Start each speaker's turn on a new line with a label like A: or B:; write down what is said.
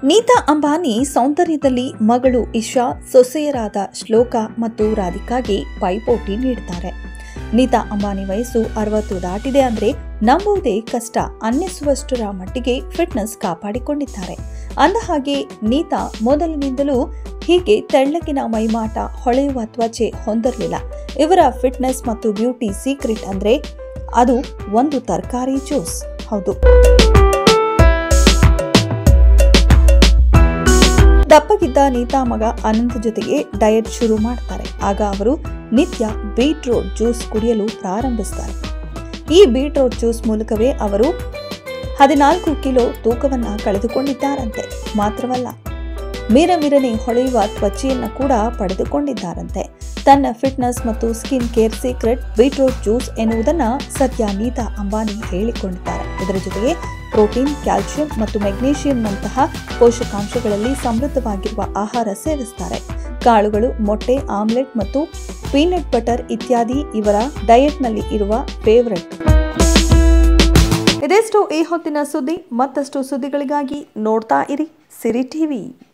A: ನೀತಾ ಅಂಬಾನಿ ಸೌಂದರ್ಯದಲ್ಲಿ ಮಗಳು ಇಶಾ ಸೊಸೆಯರಾದ ಶ್ಲೋಕ ಮತ್ತು ರಾಧಿಕಾಗೆ ಪೈಪೋಟಿ ನೀಡುತ್ತಾರೆ ನೀತಾ ಅಂಬಾನಿ ವಯಸ್ಸು ಅರವತ್ತು ದಾಟಿದೆ ಅಂದ್ರೆ ನಂಬುವುದೇ ಕಷ್ಟ ಅನ್ನಿಸುವಷ್ಟರ ಮಟ್ಟಿಗೆ ಫಿಟ್ನೆಸ್ ಕಾಪಾಡಿಕೊಂಡಿದ್ದಾರೆ ಅಂದಹಾಗೆ ನೀತಾ ಮೊದಲಿನಿಂದಲೂ ಹೀಗೆ ತೆಳ್ಳಗಿನ ಮೈಮಾಟ ಹೊಳೆಯುವ ತ್ವಚೆ ಹೊಂದಿರಲಿಲ್ಲ ಇವರ ಫಿಟ್ನೆಸ್ ಮತ್ತು ಬ್ಯೂಟಿ ಸೀಕ್ರೆಟ್ ಅಂದ್ರೆ ಅದು ಒಂದು ತರಕಾರಿ ಜ್ಯೂಸ್ ಹೌದು ದಪ್ಪಗಿದ್ದ ನೀತಾ ಮಗ ಅನಂತ್ ಜೊತೆಗೆ ಡಯಟ್ ಶುರು ಮಾಡ್ತಾರೆ ಆಗ ಅವರು ನಿತ್ಯ ಬೀಟ್ರೋಟ್ ಜ್ಯೂಸ್ ಕುಡಿಯಲು ಪ್ರಾರಂಭಿಸ್ತಾರೆ ಈ ಬೀಟ್ರೋಟ್ ಜ್ಯೂಸ್ ಮೂಲಕವೇ ಅವರು ಹದಿನಾಲ್ಕು ಕಿಲೋ ತೂಕವನ್ನ ಕಳೆದುಕೊಂಡಿದ್ದಾರಂತೆ ಮಾತ್ರವಲ್ಲ ಮಿರಮಿರನೆ ಹೊಳೆಯುವ ತ್ವಚೆಯನ್ನು ಕೂಡ ಪಡೆದುಕೊಂಡಿದ್ದಾರಂತೆ ತನ್ನ ಫಿಟ್ನೆಸ್ ಮತ್ತು skin care secret beetroot juice ಎನ್ನುವುದನ್ನ ಸದ್ಯ ನೀತಾ ಅಂಬಾನಿ ಹೇಳಿಕೊಂಡಿದ್ದಾರೆ ಇದರ ಜೊತೆಗೆ ಪ್ರೋಟೀನ್ ಕ್ಯಾಲ್ಸಿಯಂ ಮತ್ತು ಮೆಗ್ನೀಷಿಯಂನಂತಹ ಪೋಷಕಾಂಶಗಳಲ್ಲಿ ಸಮೃದ್ಧವಾಗಿರುವ ಆಹಾರ ಸೇವಿಸ್ತಾರೆ ಕಾಳುಗಳು ಮೊಟ್ಟೆ ಆಮ್ಲೆಟ್ ಮತ್ತು ಪೀನಟ್ ಬಟರ್ ಇತ್ಯಾದಿ ಇವರ ಡಯಟ್ನಲ್ಲಿ ಇರುವ ಫೇವರೆಟ್ ಇದೆಷ್ಟು ಈ ಹೊತ್ತಿನ ಸುದ್ದಿ ಮತ್ತಷ್ಟು ಸುದ್ದಿಗಳಿಗಾಗಿ ನೋಡ್ತಾ ಇರಿ ಸಿರಿ ಟಿವಿ